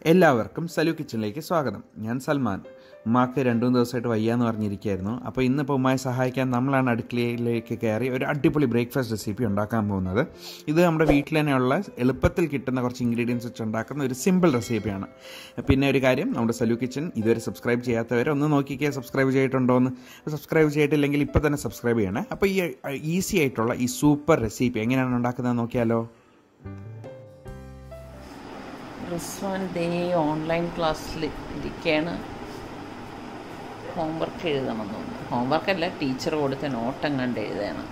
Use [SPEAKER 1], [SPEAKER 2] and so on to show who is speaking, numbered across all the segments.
[SPEAKER 1] എല്ലാവർക്കും സലു കിച്ചണിലേക്ക് സ്വാഗതം ഞാൻ സൽമാൻ ഉമ്മാക്ക് രണ്ടു മൂന്ന് ദിവസമായിട്ട് വയ്യാന്ന് പറഞ്ഞിരിക്കുകയായിരുന്നു അപ്പോൾ ഇന്നിപ്പോൾ ഉമ്മയെ സഹായിക്കാൻ നമ്മളാണ് അടുക്കളയിലേക്ക് കയറി ഒരു അടിപൊളി ബ്രേക്ക്ഫാസ്റ്റ് റെസിപ്പി ഉണ്ടാക്കാൻ പോകുന്നത് ഇത് നമ്മുടെ വീട്ടിൽ തന്നെയുള്ള എളുപ്പത്തിൽ കിട്ടുന്ന കുറച്ച് ഇൻഗ്രീഡിയൻസ് വെച്ച് ഉണ്ടാക്കുന്ന ഒരു സിമ്പിൾ റെസിപ്പിയാണ് പിന്നെ ഒരു കാര്യം നമ്മുടെ സലു കിച്ചൺ ഇതുവരെ സബ്സ്ക്രൈബ് ചെയ്യാത്തവരെ ഒന്ന് നോക്കിക്കേ സബ്സ്ക്രൈബ് ചെയ്തിട്ടുണ്ടോ എന്ന് സബ്സ്ക്രൈബ് ചെയ്തിട്ടില്ലെങ്കിൽ ഇപ്പോൾ തന്നെ സബ്സ്ക്രൈബ് ചെയ്യണേ അപ്പോൾ ഈ ഈസി ആയിട്ടുള്ള ഈ സൂപ്പർ റെസിപ്പി എങ്ങനെയാണ് ഉണ്ടാക്കുന്നത് നോക്കിയാലോ
[SPEAKER 2] റിസ്വാൻ ദേ ഓൺലൈൻ ക്ലാസ്സിൽ ഇരിക്കുകയാണ് ഹോംവർക്ക് എഴുതണം തോന്നുന്നു ഹോംവർക്കല്ല ടീച്ചർ കൊടുത്ത നോട്ടം കണ്ട് എഴുതണം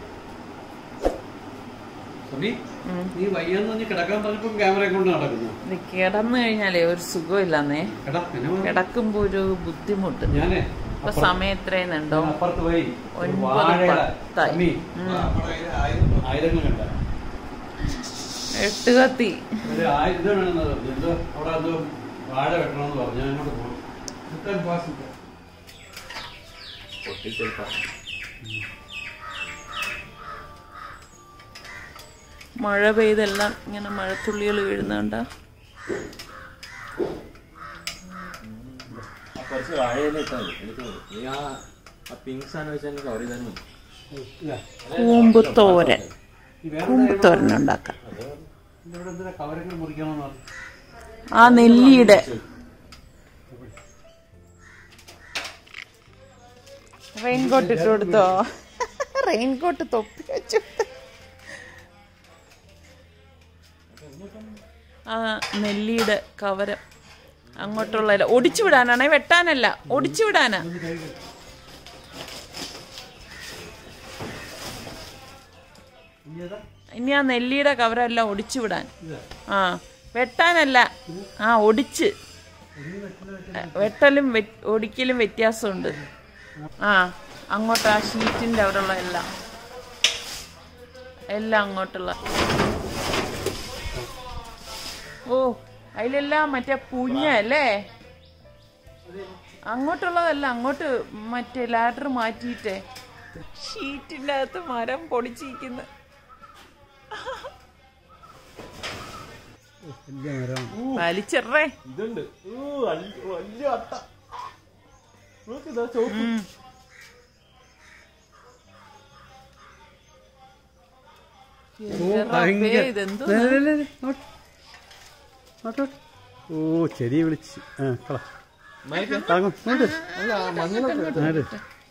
[SPEAKER 3] സബി, നീ വയ്യാന്ന് പറഞ്ഞ് കിടക്കാൻ പറഞ്ഞപ്പോ ക്യാമറ കൊണ്ട് നടക്കുന്നു
[SPEAKER 2] ഇത് കിടന്നു കഴിഞ്ഞാലേ ഒരു സുഖമില്ലെന്നേ
[SPEAKER 3] എടാ എന്നെ വാ.
[SPEAKER 2] കിടക്കുമ്പോ ഒരു ബുദ്ധിമുട്ട്
[SPEAKER 3] ഞാനേ
[SPEAKER 2] ഇപ്പൊ
[SPEAKER 3] അപ്പുറത്ത്
[SPEAKER 2] സമയം എത്രയെന്നുണ്ടോ
[SPEAKER 3] ഞാൻ അപ്പുറത്ത് പോയി ഒരു
[SPEAKER 2] ഒൻപത്
[SPEAKER 3] വാഴയുടെ
[SPEAKER 2] പത്തായി.
[SPEAKER 3] അമ്മി,
[SPEAKER 2] ഉം.
[SPEAKER 3] ആയിരങ്ങൾ കണ്ട
[SPEAKER 2] എട്ട് കത്തി
[SPEAKER 3] ഒരു ആയി- ഇത് വേണമെന്നത് എന്തോ അവിടെ എന്തോ വാഴ വെട്ടണമെന്ന് പറഞ്ഞു ഞാൻ അങ്ങോട്ട് പോകും ഇത്രയും പാസ് ഇല്ല.
[SPEAKER 2] മഴ പെയ്തെല്ലാം ഇങ്ങനെ മഴത്തുള്ളികൾ വീഴുന്നുണ്ട
[SPEAKER 4] കുറച്ച് വാഴയില ഇട്ടാൽ മതി എടുത്ത് മതി നീ ആ ആ പിങ്ക് സാധനം വെച്ച് തന്നെ കവർ ചെയ്താലും മതി
[SPEAKER 3] ഇല്ല.
[SPEAKER 2] കൂമ്പ് തോരൻ
[SPEAKER 3] ഈ വേറെ
[SPEAKER 2] കൂമ്പ് തോരൻ ഉണ്ടാക്കാം
[SPEAKER 3] ഇവിടെ എന്തിനാ കവരങ്ങൾ മുറിക്കണമെന്ന് പറഞ്ഞു
[SPEAKER 2] ആ നെല്ലിയുടെ റെയിൻകോട്ട് ഇട്ട് കൊടുത്തോ റെയിൻകോട്ട് തൊപ്പി വെച്ചു ആ നെല്ലിയുടെ കവരം അങ്ങോട്ടുള്ള ഇല ഒടിച്ചു വിടാനാണേ വെട്ടാനല്ല ഒടിച്ചു വിടാനാ ഇനി ആ നെല്ലിയുടെ കവരെല്ലാം ഒടിച്ചു വിടാൻ ആ വെട്ടാനല്ല ആ ഒടിച്ച് വെട്ടലും വെ- ഒടിക്കലും വ്യത്യാസമുണ്ട് ആ അങ്ങോട്ട് ആ ഷീറ്റിന്റെ അവിടെയുള്ള എല്ലാം എല്ലാം അങ്ങോട്ടുള്ള ഓ അതിലെല്ലാം മറ്റേ പുഞ്ഞ അല്ലേ അങ്ങോട്ടുള്ളതല്ല അങ്ങോട്ട് മറ്റേ ലാഡർ മാറ്റിയിട്ടേ ഷീറ്റിന്റെ അകത്ത് മരം പൊടിച്ചിരിക്കുന്നു വലിച്ചെറേ
[SPEAKER 4] ഇതുണ്ട് ഊ, വലിയ- വലിയ അട്ട നോക്ക് ഇതാ ചോപ്പ്
[SPEAKER 2] ഇതെന്തോ
[SPEAKER 3] ദേ, ദേ, ദേ, ദേ, നോട്ട്. Note, note. ഓ ചെടി വിളിച്ച് ആ കള താങ്ങും നോട്ട് ആര്?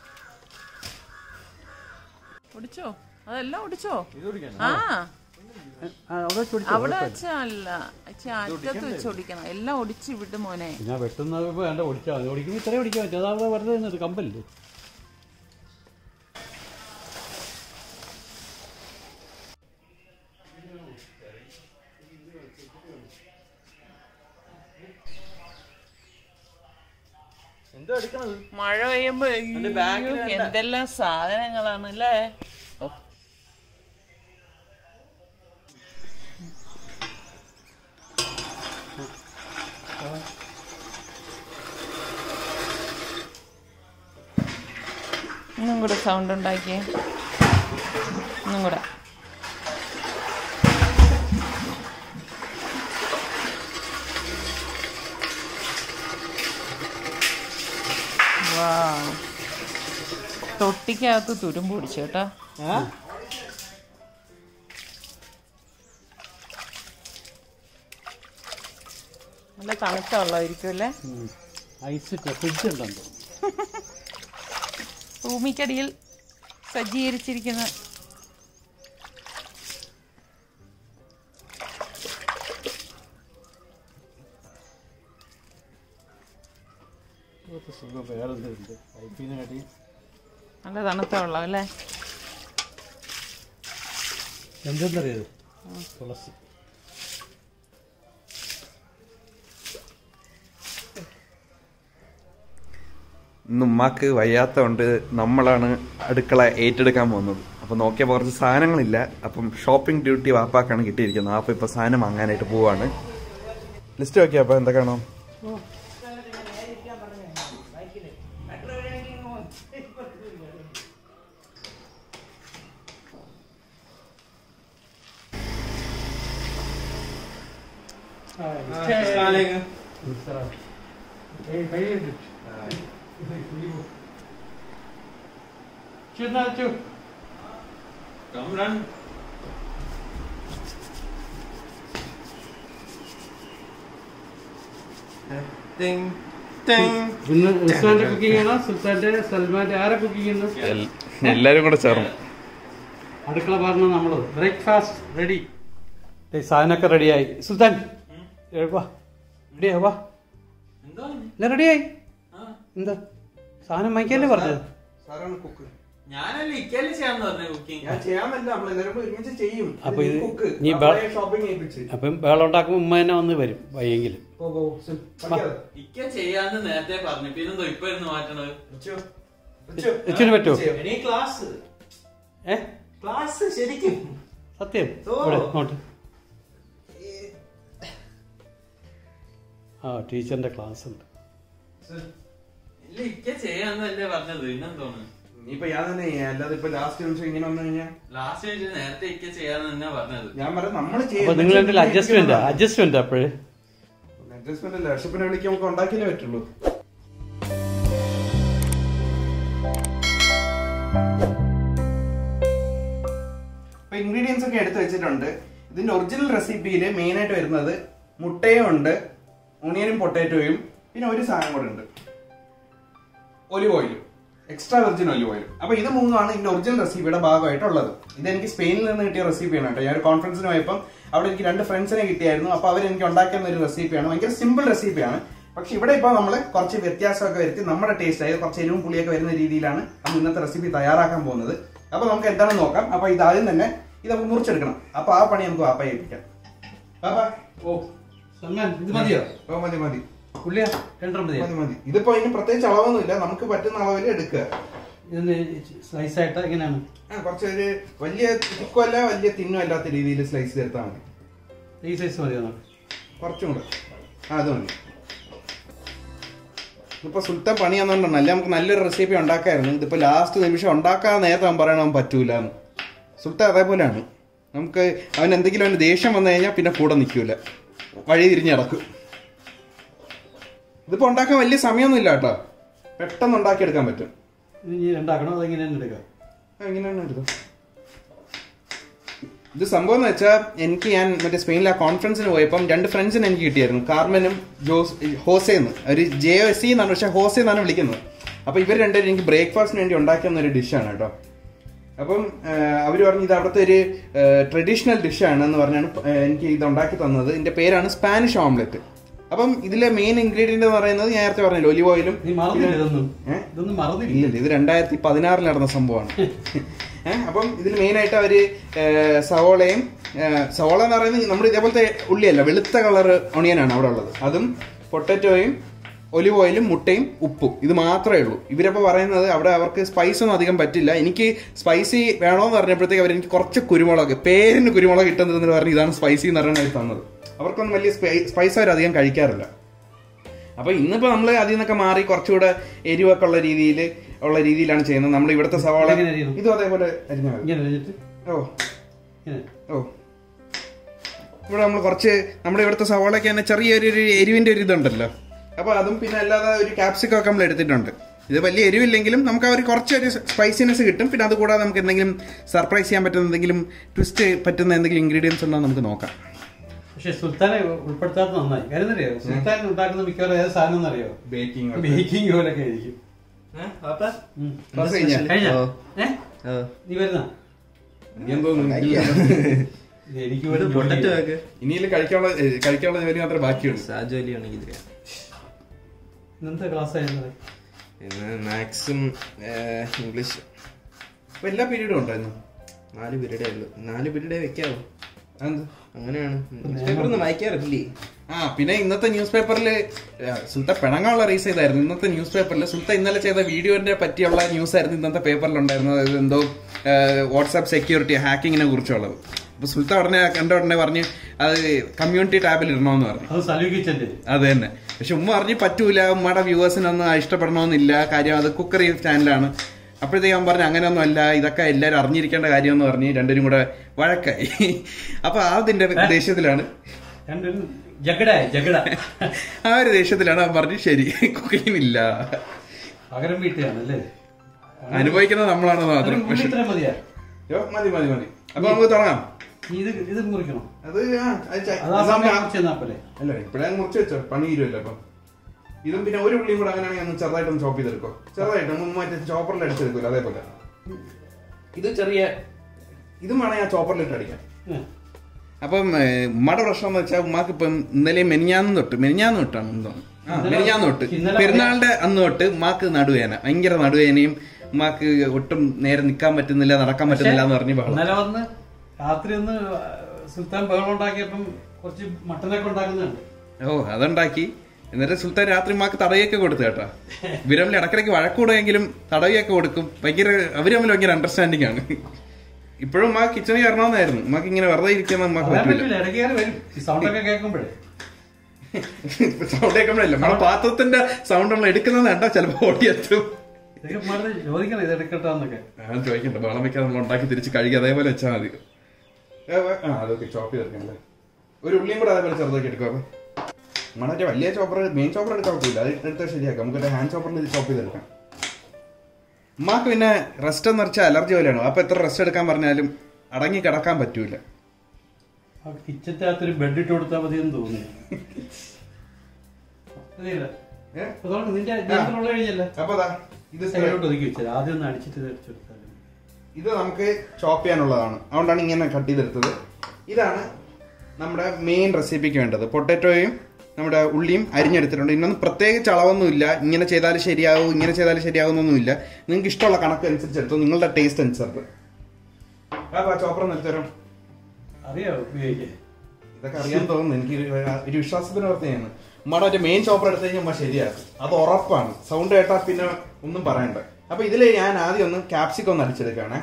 [SPEAKER 2] ഒടിച്ചോ അതെല്ലാം ഒടിച്ചോ
[SPEAKER 4] ഇത് കുടിക്കണം
[SPEAKER 2] ആ
[SPEAKER 3] ആ, അവിടെ വെച്ച് പിടിച്ചോ.
[SPEAKER 2] അവിടെ വെച്ചല്ല അറ്റത്ത് വെച്ച് ഒടിക്കണം എല്ലാം ഒടിച്ച് വിട് മോനെ
[SPEAKER 3] ഞാൻ വെട്ടുന്നത് വേണ്ട ഓടിച്ചാൽ മതി ഓടിക്കുമ്പോൾ ഇത്രയും ഓടിക്കാൻ പറ്റും അതാ വെറുതെ നിന്നത് കമ്പല്ലേ
[SPEAKER 4] എന്തോ എടുക്കണത്
[SPEAKER 2] മഴ പെയ്യുമ്പോ
[SPEAKER 4] അതിന്റെ back ല്
[SPEAKER 2] അയ്യോ,
[SPEAKER 4] കണ്ട.
[SPEAKER 2] എന്തെല്ലാം സാധനങ്ങളാണ് അല്ലേ ഓ. ഒന്നും കൂടെ സൗണ്ട് ഉണ്ടാക്കിയേ ഒന്നും കൂടെ വാ തൊട്ടിക്കകത്ത് തുരുമ്പ് പിടിച്ചു കേട്ടോ നല്ല തണുത്ത വെള്ളമായിരിക്കും അല്ലേ
[SPEAKER 3] ഐസ് ഫ്രിഡ്ജ് ഉണ്ടോ
[SPEAKER 2] ഭൂമിക്കടിയിൽ സജ്ജീകരിച്ചിരിക്കുന്ന
[SPEAKER 3] സുഖം വേറെ എന്തുണ്ട് പൈപ്പിനെ കാട്ടി
[SPEAKER 2] നല്ല തണുത്ത വെള്ളം അല്ലേ
[SPEAKER 3] എന്തെന്നറിയത് തുളസി
[SPEAKER 1] ഇന്ന് ഉമ്മാക്ക് വയ്യാത്തതുകൊണ്ട് നമ്മളാണ് അടുക്കള ഏറ്റെടുക്കാൻ പോകുന്നത് അപ്പോൾ നോക്കിയപ്പോൾ കുറച്ച് സാധനങ്ങളില്ല അപ്പം ഷോപ്പിംഗ് ഡ്യൂട്ടി വാപ്പാക്കാണ് കിട്ടിയിരിക്കുന്നത് അപ്പോൾ ഇപ്പോൾ സാധനം വാങ്ങാനായിട്ട് പോവാണ് ലിസ്റ്റ് നോക്കിയാ അപ്പോൾ എന്തൊക്കെയാണോ
[SPEAKER 3] ഇന്ന് സുൽത്താന്റെ കുക്കിംഗ് ആണോ സുൽത്താന്റെ സൽമാന്റെ ആരെ കുക്കിംഗ്
[SPEAKER 1] എല്ലാരും കൂടെ ചേർന്നു
[SPEAKER 3] അടുക്കള പറഞ്ഞ നമ്മള് ബ്രേക്ക്ഫാസ്റ്റ് റെഡി സാധനമൊക്കെ റെഡിയായി സുൽത്താൻ ഏ, വാ റെഡിയാ വാ എല്ലാം റെഡിയായി എന്താ സാധനം വാങ്ങിക്കാനല്ലേ പറഞ്ഞത്
[SPEAKER 1] സാറാണ് കുക്ക്
[SPEAKER 4] ഞാനല്ലേ ഇക്കല്ലേ ചെയ്യാന്ന് പറഞ്ഞു കുക്കിംഗ്
[SPEAKER 1] ഞാൻ ചെയ്യാമല്ല നമ്മൾ എല്ലാവരും കൂടെ ഒരുമിച്ച് ചെയ്യും
[SPEAKER 3] അപ്പൊ ഇത്
[SPEAKER 1] കുക്ക്
[SPEAKER 3] നീ ബ-
[SPEAKER 1] ഷോപ്പിംഗ് ചെയ്യിപ്പിച്ച്
[SPEAKER 3] അപ്പം വേളം ഉണ്ടാക്കുമ്പോൾ ഉമ്മ തന്നെ വന്ന് വരും വയ്യെങ്കിലും
[SPEAKER 1] പോ, പോ, സുൽ, പഠിക്കാതെ.
[SPEAKER 4] ഇക്ക ചെയ്യാന്ന് നേരത്തെ പറഞ്ഞു പിന്നെന്തോ ഇപ്പൊ ഇരുന്ന് മാറ്റണത്
[SPEAKER 1] ഉച്ചോ, ഉച്ചോ.
[SPEAKER 3] ഇച്ചിരി പറ്റുമോ
[SPEAKER 1] ചെയ്യോ.
[SPEAKER 4] ഇനി ക്ലാസ്
[SPEAKER 3] ഏ
[SPEAKER 4] ക്ലാസ് ശരിക്കും
[SPEAKER 3] സത്യം
[SPEAKER 4] ഓ.
[SPEAKER 3] ഇവിടെ നോട്ട് ആ ടീച്ചറിന്റെ ക്ലാസ് ഉണ്ട്
[SPEAKER 4] ഇല്ല ഇക്ക ചെയ്യാന്നല്ലേ പറഞ്ഞത് പിന്നെന്തോന്ന്
[SPEAKER 1] ഇനിയിപ്പോ ഞാൻ തന്നെ ചെയ്യാം അല്ലാതെ ഇപ്പൊ ലാസ്റ്റ് നിമിഷം ഇങ്ങനെ വന്നു കഴിഞ്ഞാൽ
[SPEAKER 4] ലാസ്റ്റ് ആയിട്ട് നേരത്തെ ഇക്ക ചെയ്യാന്ന് തന്നെ പറഞ്ഞത്
[SPEAKER 1] ഞാൻ പറയാം നമ്മള്
[SPEAKER 3] അപ്പൊ നിങ്ങൾ എന്തെങ്കിലും അഡ്ജസ്റ്റ്മെന്റ് അഡ്ജസ്റ്റ്മെന്റ് അപ്പോഴേ
[SPEAKER 1] അഡ്ജസ്റ്റ്മെന്റ് അല്ല ഋഷപ്പിനെ വിളിക്കാൻ നമുക്ക് ഉണ്ടാക്കിയേ പറ്റുള്ളൂ അപ്പൊ ഇൻഗ്രീഡിയൻസ് ഒക്കെ എടുത്തു വെച്ചിട്ടുണ്ട് ഇതിന്റെ ഒറിജിനൽ റെസിപ്പിയിൽ മെയിൻ ആയിട്ട് വരുന്നത് മുട്ടയും ഉണ്ട് ഓണിയനും പൊട്ടാറ്റോയും പിന്നെ ഒരു സാധനം കൂടെ ഉണ്ട് ഒലിവ് ഓയിലും എക്സ്ട്രാ വെർജിൻ ഒലിവ് ഓയിലും അപ്പൊ ഇത് മൂന്നുമാണ് ഇതിന്റെ ഒറിജിനൽ റെസിപ്പിയുടെ ഭാഗമായിട്ടുള്ളത് ഇത് എനിക്ക് സ്പെയിനിൽ നിന്ന് കിട്ടിയ റെസിപ്പിയാണ് കേട്ടോ ഞാൻ ഒരു കോൺഫറൻസിന് പോയപ്പം അവിടെ എനിക്ക് രണ്ട് ഫ്രണ്ട്സിനെ കിട്ടിയായിരുന്നു അപ്പൊ അവർ എനിക്ക് ഉണ്ടാക്കുന്ന ഒരു റെസിപ്പിയാണ് ഭയങ്കര സിമ്പിൾ റെസിപ്പിയാണ് പക്ഷെ ഇവിടെ ഇപ്പൊ നമ്മൾ കുറച്ച് വ്യത്യാസമൊക്കെ വരുത്തി നമ്മുടെ ടേസ്റ്റ് ആയത് കുറച്ച് എരിവും പുളിയൊക്കെ വരുന്ന രീതിയിലാണ് നമ്മൾ ഇന്നത്തെ റെസിപ്പി തയ്യാറാക്കാൻ പോകുന്നത് അപ്പൊ നമുക്ക് എന്താണെന്ന് നോക്കാം അപ്പൊ ഇത് ആദ്യം തന്നെ ഇത് നമുക്ക് മുറിച്ചെടുക്കണം അപ്പൊ ആ പണി നമുക്ക് വാപ്പ ഏൽപ്പിക്കാം വാപ്പ
[SPEAKER 3] ഓ സൽമാൻ ഇത് മതിയോ
[SPEAKER 1] ഓ മതി മതി
[SPEAKER 3] പുള്ളിയാ രണ്ടെണ്ണം മതിയോ
[SPEAKER 1] മതി മതി ഇതിപ്പോ ഇതിന് പ്രത്യേകിച്ച് അളവൊന്നുമില്ല നമുക്ക് പറ്റുന്ന അളവിൽ എടുക്കുക
[SPEAKER 3] ഇതൊന്ന് സ്ലൈസ് ആയിട്ട് എങ്ങനെയാണ്
[SPEAKER 1] ആ കുറച്ചൊരു വലിയ തിക്കും അല്ല വലിയ തിന്നും അല്ലാത്ത രീതിയിൽ സ്ലൈസ് ചേർത്താൽ മതി
[SPEAKER 3] ഈ സൈസ് മതിയോ നമുക്ക്
[SPEAKER 1] കുറച്ചും കൂടെ ആ അത് മതി ഇപ്പൊ സുൽത്താൻ പണിയാന്നുകൊണ്ടാണ് അല്ല നമുക്ക് നല്ലൊരു റെസിപ്പി ഉണ്ടാക്കായിരുന്നു ഇതിപ്പോ ലാസ്റ്റ് നിമിഷം ഉണ്ടാക്കാൻ നേരത്തെ അവൻ പറയണ അവൻ പറ്റൂല എന്ന് സുൽത്താൻ അതേപോലെയാണ് നമുക്ക് അവൻ എന്തെങ്കിലും അവന് ദേഷ്യം വന്നു കഴിഞ്ഞാൽ പിന്നെ കൂടെ നിൽക്കൂല വഴി തിരിഞ്ഞ് നടക്കും ഇതിപ്പോ ഉണ്ടാക്കാൻ വലിയ സമയമൊന്നും ഇല്ല കേട്ടോ പെട്ടെന്ന് ഉണ്ടാക്കിയെടുക്കാൻ പറ്റും
[SPEAKER 3] ഇത് ഇനി രണ്ടാക്കണോ അതെങ്ങനെ തന്നെ എടുക്കാം
[SPEAKER 1] ആ, ഇങ്ങനെയാണ് എടുത്തത് ഇത് സംഭവം എന്ന് വെച്ചാൽ എനിക്ക് ഞാൻ മറ്റേ സ്പെയിനിൽ ആ കോൺഫറൻസിന് പോയപ്പം രണ്ട് ഫ്രണ്ട്സിനെ എനിക്ക് കിട്ടിയായിരുന്നു കാർമനും ജോസ് ഹോസേന്ന് ഒരു ജെ ഒ സി എന്നാണ് പക്ഷെ ഹോസെ എന്നാണ് വിളിക്കുന്നത് അപ്പൊ ഇവർ രണ്ടുപേരും എനിക്ക് ബ്രേക്ക്ഫാസ്റ്റിന് വേണ്ടി ഉണ്ടാക്കുന്ന ഒരു ഡിഷാണ് കേട്ടോ അപ്പം അവർ പറഞ്ഞു ഇത് അവിടുത്തെ ഒരു ട്രഡീഷണൽ ഡിഷാണ് എന്ന് പറഞ്ഞാണ് ആ, എനിക്ക് ഇത് ഉണ്ടാക്കി തന്നത് ഇതിന്റെ പേരാണ് സ്പാനിഷ് ഓംലെറ്റ് അപ്പം ഇതിലെ മെയിൻ ഇൻഗ്രീഡിയന്റ് എന്ന് പറയുന്നത് ഞാൻ നേരത്തെ പറഞ്ഞല്ലോ ഒലിവ് ഓയിലും
[SPEAKER 3] നീ മറന്നില്ല ഇതൊന്നും
[SPEAKER 1] ഏ?
[SPEAKER 3] ഇതൊന്നും മറന്നില്ല
[SPEAKER 1] ഇല്ല ഇത് രണ്ടായിരത്തി പതിനാറിൽ നടന്ന സംഭവമാണ് ഏഹ് അപ്പം ഇതിൽ മെയിൻ ആയിട്ട് അവര് ഏഹ്, സവോളയും ഏഹ്, സവോള എന്ന് പറയുന്നത് നമ്മുടെ ഇതേപോലത്തെ ഉള്ളിയല്ല വെളുത്ത കളർ ഒണിയനാണ് അവിടെ ഉള്ളത് അതും പൊട്ടറ്റോയും ഒലിവ് ഓയിലും മുട്ടയും ഉപ്പും ഇത് മാത്രമേ ഉള്ളൂ ഇവരപ്പോൾ പറയുന്നത് അവിടെ അവർക്ക് സ്പൈസ് ഒന്നും അധികം പറ്റില്ല എനിക്ക് സ്പൈസി വേണോന്ന് പറഞ്ഞപ്പോഴത്തേക്ക് അവർ എനിക്ക് കുറച്ച് കുരുമുളക് പേരിന് കുരുമുളക് കിട്ടുന്നതെന്ന് പറഞ്ഞ് ഇതാണ് സ്പൈസി എന്ന് പറഞ്ഞാൽ അവർ തന്നത് അവർക്കൊന്നും വലിയ സ്പൈസ് അവർ അധികം കഴിക്കാറില്ല അപ്പൊ ഇന്നിപ്പോ നമ്മള് അതിൽ നിന്നൊക്കെ മാറി കുറച്ചുകൂടെ എരിവൊക്കെ ഉള്ള രീതിയിൽ ഉള്ള രീതിയിലാണ് ചെയ്യുന്നത് നമ്മൾ ഇവിടുത്തെ സവാള
[SPEAKER 3] എങ്ങനെ അരിയണം?
[SPEAKER 1] ഇതും അതേപോലെ അരിഞ്ഞാൽ മതി
[SPEAKER 3] ഇങ്ങനെ കഴിഞ്ഞിട്ട്
[SPEAKER 1] ഓ
[SPEAKER 3] ഇങ്ങനെ
[SPEAKER 1] ഓ ഇവിടെ നമ്മൾ കുറച്ച് നമ്മുടെ ഇവിടുത്തെ സവാളയ്ക്ക് തന്നെ ചെറിയൊരു ഒരു എരിവിന്റെ ഒരു ഇതുണ്ടല്ലോ അപ്പൊ അതും പിന്നെ അല്ലാതെ ഒരു ക്യാപ്സിക്കം ഒക്കെ നമ്മൾ എടുത്തിട്ടുണ്ട് ഇത് വലിയ എരിവില്ലെങ്കിലും നമുക്ക് ആ ഒരു കുറച്ചൊരു സ്പൈസിനെസ് കിട്ടും പിന്നെ അത് കൂടാതെ നമുക്ക് എന്തെങ്കിലും സർപ്രൈസ് ചെയ്യാൻ പറ്റുന്ന എന്തെങ്കിലും ട്വിസ്റ്റ് പറ്റുന്ന എന്തെങ്കിലും ഇൻഗ്രീഡിയൻസ് ഉണ്ടോ എന്ന് നമുക്ക് നോക്കാം
[SPEAKER 3] പക്ഷെ സുൽത്താനെ ഉൾപ്പെടുത്താത്ത നന്നായി കാര്യം അറിയോ സുൽത്താൻ ഉണ്ടാക്കുന്ന മിക്കവാറും ഏത് സാധനം എന്നറിയോ
[SPEAKER 1] ബേക്കിംഗ്
[SPEAKER 3] ബേക്കിംഗ് പോലൊക്കെ ആയിരിക്കും ഉം.
[SPEAKER 1] ക്ലാസ് കഴിഞ്ഞാ?
[SPEAKER 3] കഴിഞ്ഞാ? ഏ? നീ വരുന്ന എനിക്ക് വേണ്ടി
[SPEAKER 5] പൊട്ടറ്റോ
[SPEAKER 3] ജോലി
[SPEAKER 5] ഒക്കെ
[SPEAKER 1] ഇനിയിൽ കഴിക്കാനുള്ള ഏ, കഴിക്കാനുള്ള ജോലി മാത്രമേ ബാക്കിയുള്ളൂ
[SPEAKER 5] സാജോലി ആണെങ്കിൽ ഇതിലാ.
[SPEAKER 3] ഇന്നത്തെ ക്ലാസ് ആയിരുന്നു
[SPEAKER 5] പിന്നെ മാത്സും ഇംഗ്ലീഷ്
[SPEAKER 1] അപ്പൊ എല്ലാ പീരീഡും ഉണ്ടായിരുന്നു
[SPEAKER 5] നാല് പീരീഡേ ഉള്ളൂ നാല് പീരീഡേ വെക്കാവോ
[SPEAKER 1] അതെന്ത്?
[SPEAKER 5] അങ്ങനെയാണ് ന്യൂസ് പേപ്പർ ഒന്നും വായിക്കാറില്ലേ
[SPEAKER 1] ആ പിന്നെ ഇന്നത്തെ ന്യൂസ് പേപ്പറിൽ സുൽത്ത പിണങ്ങാനുള്ള റീസ് ചെയ്തായിരുന്നു ഇന്നത്തെ ന്യൂസ് പേപ്പറിൽ സുൽത്ത ഇന്നലെ ചെയ്ത വീഡിയോന്റെ പറ്റിയുള്ള ന്യൂസ് ആയിരുന്നു ഇന്നത്തെ പേപ്പറിൽ ഉണ്ടായിരുന്നത് അത് എന്തോ വാട്സാപ്പ് സെക്യൂരിറ്റി ഹാക്കിങ്ങിനെ കുറിച്ചുള്ളത് അപ്പൊ സുൽത്ത ഉടനെ കണ്ട ഉടനെ പറഞ്ഞ് അത് കമ്മ്യൂണിറ്റി ടാബിൽ ഇടണമെന്ന് പറഞ്ഞു
[SPEAKER 3] അത് സലു കിച്ചന്റെ
[SPEAKER 1] അത് തന്നെ പക്ഷെ ഉമ്മ പറഞ്ഞ് പറ്റൂല ഉമ്മയുടെ വ്യൂവേഴ്സിനൊന്നും ഇഷ്ടപ്പെടണമെന്നില്ല കാര്യം അത് കുക്കറി ചാനലാണ് അപ്പോഴത്തേക്ക് അവൻ പറഞ്ഞു അങ്ങനെയൊന്നും അല്ല ഇതൊക്കെ എല്ലാവരും അറിഞ്ഞിരിക്കേണ്ട കാര്യം എന്ന് പറഞ്ഞ് രണ്ടുപേരും കൂടെ വഴക്കായി അപ്പൊ അതിന്റെ ദേഷ്യത്തിലാണ്
[SPEAKER 3] രണ്ടും ജഗട ജഗട
[SPEAKER 1] ആ ഒരു ദേഷ്യത്തിലാണ് അവൻ പറഞ്ഞു ശരി കുക്കിംഗ് ഇല്ല
[SPEAKER 3] പകരം വീട്ടുകയാണ് അല്ലേ
[SPEAKER 1] അനുഭവിക്കുന്നത് നമ്മളാണ് മാത്രം
[SPEAKER 3] ഉള്ളി
[SPEAKER 1] പക്ഷെ
[SPEAKER 3] ഇത്രയും മതിയാ
[SPEAKER 1] യ്യോ, മതി മതി മതി അപ്പൊ നമുക്ക് തുടങ്ങാം
[SPEAKER 3] ഇത് ഇത് മുറിക്കണം
[SPEAKER 1] അത് ആ, അത് ചെ-
[SPEAKER 3] അതാ
[SPEAKER 1] അത്
[SPEAKER 3] സമയം
[SPEAKER 1] നമുക്ക്
[SPEAKER 3] മുറിച്ച് തന്നാപ്പല്ലേ
[SPEAKER 1] അല്ല ഇപ്പഴേ അങ്ങ് മുറിച്ച് വെച്ചോ പണി തീരുമല്ലോ അപ്പം ഇതും പിന്നെ ഒരു ഉള്ളിയും കൂടെ അങ്ങനെയാണെങ്കിൽ ഒന്ന് ചെറുതായിട്ടൊന്ന് ചോപ്പ് ചെയ്തെടുക്കോ ചെറുതായിട്ട് ഒന്ന് മറ്റേ ചോപ്പറിൽ അടിച്ചെടുക്കൂല അതേപോലെ ഇത് ചെറിയ ഇതും വേണേ ഞാൻ ചോപ്പറിലിട്ട് അടിക്കാം
[SPEAKER 3] ഉം.
[SPEAKER 1] അപ്പം ഏഹ്, ഉമ്മയുടെ പ്രശ്നം എന്ന് വെച്ചാൽ ഉമ്മാക്ക് ഇപ്പം ഇന്നലെ മെനിഞ്ഞാന്ന് തൊട്ട് മെനിഞ്ഞാന്ന് തൊട്ടാണ് എന്തോ ആ
[SPEAKER 3] ഇന്നലെ
[SPEAKER 1] മെനിഞ്ഞാന്ന് തൊട്ട്
[SPEAKER 3] ഇന്നലെ
[SPEAKER 1] പെരുന്നാളിന്റെ അന്ന് തൊട്ട് ഉമ്മാക്ക് നടുവേന ഭയങ്കര നടുവേനയും ഉമ്മാക്ക് ഒട്ടും നേരെ നിൽക്കാൻ പറ്റുന്നില്ല നടക്കാൻ പറ്റുന്നില്ല എന്ന് പറഞ്ഞ് ബഹളം
[SPEAKER 3] ഇന്നലെ വന്ന് രാത്രി ഒന്ന് സുൽത്താൻ ബഹളം ഉണ്ടാക്കിയപ്പം കുറച്ച് മട്ടനൊക്കെ ഉണ്ടാക്കുന്നുണ്ട്
[SPEAKER 1] ഓ അതുണ്ടാക്കി എന്നിട്ട് സുൽത്താൻ രാത്രി ഉമ്മാക്ക് തടയൊക്കെ കൊടുത്തു കേട്ടാ വിരമിൽ ഇടക്കിടയ്ക്ക് വഴക്കൂടെങ്കിലും തടയൊക്കെ കൊടുക്കും ഭയങ്കര അവര് തമ്മിൽ ഭയങ്കര അണ്ടർസ്റ്റാൻഡിങ് ആണ് ഇപ്പോഴും ഉമ്മ കിച്ചണിൽ വരണമെന്നായിരുന്നു ഉമ്മാക്ക് ഇങ്ങനെ വെറുതെ ഇരിക്കുന്ന ഉമ്മാക്ക്
[SPEAKER 3] പറയാൻ
[SPEAKER 1] പറ്റില്ല
[SPEAKER 3] പറ്റില്ല ഇടയ്ക്ക് കയറി വരും ഈ സൗണ്ടൊക്കെ കേൾക്കുമ്പോഴേ
[SPEAKER 1] സൗണ്ട് കേൾക്കുമ്പോഴല്ല നമ്മളെ പാത്രത്തിന്റെ സൗണ്ട് നമ്മൾ എടുക്കുന്നത് കണ്ടാ ചിലപ്പോ ഓടിയെത്തും
[SPEAKER 3] ഇതൊക്കെ ഉമ്മാടെ ചോദിക്കണം ഇത് എടുക്കട്ടാന്നൊക്കെ
[SPEAKER 1] ഞാൻ ചോദിക്കണ്ട വെള്ളം വെക്കാതെ നമ്മൾ ഉണ്ടാക്കി തിരിച്ച് കഴുകി അതേപോലെ വെച്ചാൽ മതി ഏ, വേ- ആ അതൊക്കെ ചോപ്പ് ചെയ്തെടുക്കണല്ലേ ഒരു ഉള്ളിയും കൂടെ അതേപോലെ ചെറുതാക്കി എടുക്കുക അപ്പൊ മറ്റേ വലിയ ചോപ്പർ മെയിൻ ചോപ്പർ എടുക്കാൻ പറ്റില്ല അത് എടുത്താൽ ശരിയാക്കാം നമുക്ക് ഹാൻഡ് ചോപ്പറിൽ ചോപ്പ് ചെയ്തെടുക്കാം ഉമ്മാക്ക് പിന്നെ റെസ്റ്റ് എന്ന് വെച്ചാൽ അലർജി പോലെയാണ് അപ്പൊ എത്ര റെസ്റ്റ് എടുക്കാൻ പറഞ്ഞാലും അടങ്ങി കിടക്കാൻ പറ്റൂല
[SPEAKER 3] ആ കിച്ചന്റെ അകത്തൊരു ബെഡ് ഇട്ട് കൊടുത്താൽ മതി എന്ന് തോന്നി മതിയല്ലോ.
[SPEAKER 1] ഏ?
[SPEAKER 3] അപ്പൊ അതുകൊണ്ട് നിന്റെ നിയന്ത്രണമുള്ള കഴിഞ്ഞല്ലേ
[SPEAKER 1] അപ്പൊ ദാ, ഇത്
[SPEAKER 3] സൈഡിലോട്ട് ഒതുക്കി വെച്ചത് ആദ്യം ഒന്ന് അടിച്ചിട്ട് ഇത് അടിച്ചു കൊടുത്താൽ മതി.
[SPEAKER 1] ഇത് നമുക്ക് ചോപ്പ് ചെയ്യാനുള്ളതാണ് അതുകൊണ്ടാണ് ഇങ്ങനെ കട്ട് ചെയ്തെടുത്തത് ഇതാണ് നമ്മുടെ മെയിൻ റെസിപ്പിക്ക് വേണ്ടത് പൊട്ടറ്റോയും നമ്മുടെ ഉള്ളിയും അരിഞ്ഞെടുത്തിട്ടുണ്ട് ഇന്നൊന്നും പ്രത്യേകിച്ച് അളവൊന്നുമില്ല ഇങ്ങനെ ചെയ്താൽ ശരിയാവും ഇങ്ങനെ ചെയ്താൽ ശരിയാവുന്നൊന്നുമില്ല നിങ്ങൾക്ക് ഇഷ്ടമുള്ള കണക്ക് അനുസരിച്ച് എടുത്തു നിങ്ങളുടെ ടേസ്റ്റ് അനുസരിച്ച് ആ ചോപ്പർ നിർത്തരും
[SPEAKER 3] അറിയാവോ ഉപയോഗിക്കാൻ
[SPEAKER 1] ഇതൊക്കെ അറിയാൻ തോന്നുന്നു എനിക്ക് ഒരു- ഒരു വിശ്വാസത്തിന് പുറത്തെയാണ് ഉമ്മയുടെ മറ്റേ മെയിൻ ചോപ്പർ എടുത്തു കഴിഞ്ഞാൽ ഉമ്മ ശരിയാക്കും അത് ഉറപ്പാണ് സൗണ്ട് കേട്ടാൽ പിന്നെ ഒന്നും പറയണ്ട അപ്പൊ ഇതിൽ ഞാൻ ആദ്യം ഒന്ന് ക്യാപ്സിക്കം ഒന്ന് അടിച്ചെടുക്കുകയാണേ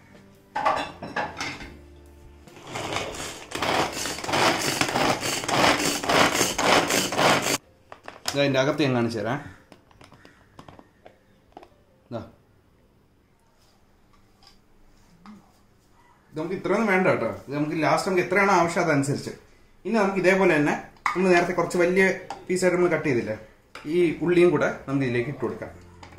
[SPEAKER 1] ഇത് അതിന്റെ അകത്ത് ഞാൻ കാണിച്ചു തരാം ദാ. ഇത് നമുക്ക് ഇത്രയൊന്നും വേണ്ട കേട്ടോ ഇത് നമുക്ക് ലാസ്റ്റ് നമുക്ക് എത്രയാണോ ആവശ്യം അതനുസരിച്ച് ഇനി നമുക്ക് ഇതേപോലെ തന്നെ നമ്മൾ നേരത്തെ കുറച്ച് വലിയ പീസായിട്ട് നമ്മൾ കട്ട് ചെയ്തില്ലേ ഈ ഉള്ളിയും കൂടെ നമുക്ക് ഇതിലേക്ക് ഇട്ട് കൊടുക്കാം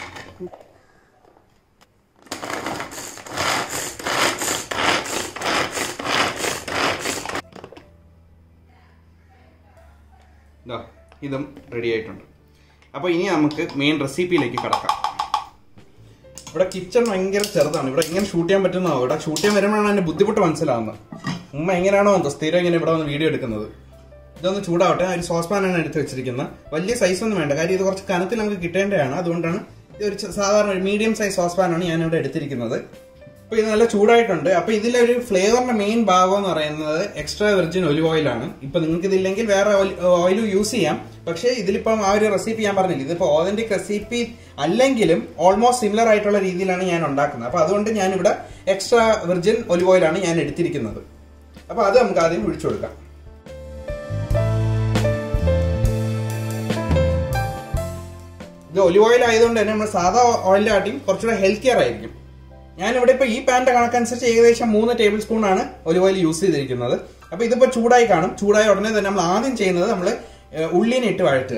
[SPEAKER 1] ദാ, ഇതും റെഡി ആയിട്ടുണ്ട് അപ്പോൾ ഇനി നമുക്ക് മെയിൻ റെസിപ്പിയിലേക്ക് കടക്കാം ഇവിടെ കിച്ചൺ ഭയങ്കര ചെറുതാണ് ഇവിടെ ഇങ്ങനെ ഷൂട്ട് ചെയ്യാൻ പറ്റുന്നോ ഇവിടെ ഷൂട്ട് ചെയ്യാൻ വരുമ്പോഴാണ് അതിന്റെ ബുദ്ധിമുട്ട് മനസ്സിലാവുന്നത് ഉമ്മ എങ്ങനെയാണോ എന്തോ സ്ഥിരം ഇങ്ങനെ ഇവിടെ വന്ന് വീഡിയോ എടുക്കുന്നത് ഇതൊന്ന് ചൂടാവട്ടെ ആ ഒരു സോസ് പാനാണ് എടുത്ത് വെച്ചിരിക്കുന്നത് വലിയ സൈസ് ഒന്നും വേണ്ട കാര്യം ഇത് കുറച്ച് കനത്തിൽ നമുക്ക് കിട്ടേണ്ടതാണ് അതുകൊണ്ടാണ് ഇത് ഒരു ചെ- സാധാരണ ഒരു മീഡിയം സൈസ് സോസ് പാനാണ് ഞാൻ ഇവിടെ എടുത്തിരിക്കുന്നത് അപ്പൊ ഇത് നല്ല ചൂടായിട്ടുണ്ട് അപ്പൊ ഇതിലെ ഒരു ഫ്ലേവറിന്റെ മെയിൻ ഭാഗം എന്ന് പറയുന്നത് എക്സ്ട്രാ വെർജിൻ ഒലിവ് ഓയിലാണ് ഇപ്പൊ നിങ്ങൾക്ക് ഇതില്ലെങ്കിൽ വേറെ ഓയിൽ യൂസ് ചെയ്യാം പക്ഷേ ഇതിലിപ്പം ആ ഒരു റെസിപ്പി ഞാൻ പറഞ്ഞില്ല ഇതിപ്പോ ഓതന്റിക് റെസിപ്പി അല്ലെങ്കിലും ഓൾമോസ്റ്റ് സിമിലർ ആയിട്ടുള്ള രീതിയിലാണ് ഞാൻ ഉണ്ടാക്കുന്നത് അപ്പൊ അതുകൊണ്ട് ഞാൻ ഇവിടെ എക്സ്ട്രാ വെർജിൻ ഒലിവ് ഓയിലാണ് ഞാൻ എടുത്തിരിക്കുന്നത് അപ്പൊ അത് നമുക്ക് ആദ്യം ഒഴിച്ചു കൊടുക്കാം ഇത് ഒലിവ് ഓയിൽ ആയതുകൊണ്ട് തന്നെ നമ്മൾ സാധാ ഓയിലാട്ടിയും കുറച്ചുകൂടെ ഹെൽത്തിയർ ആയിരിക്കും ഞാനിവിടെ ഇപ്പൊ ഈ പാൻ്റെ കണക്കനുസരിച്ച് ഏകദേശം മൂന്ന് ടേബിൾ സ്പൂൺ ആണ് ഒലിവ് ഓയിൽ യൂസ് ചെയ്തിരിക്കുന്നത് അപ്പൊ ഇതിപ്പോ ചൂടായി കാണും ചൂടായ ഉടനെ തന്നെ നമ്മൾ ആദ്യം ചെയ്യുന്നത് നമ്മൾ ഉള്ളിനെ ഇട്ട് വഴറ്റുക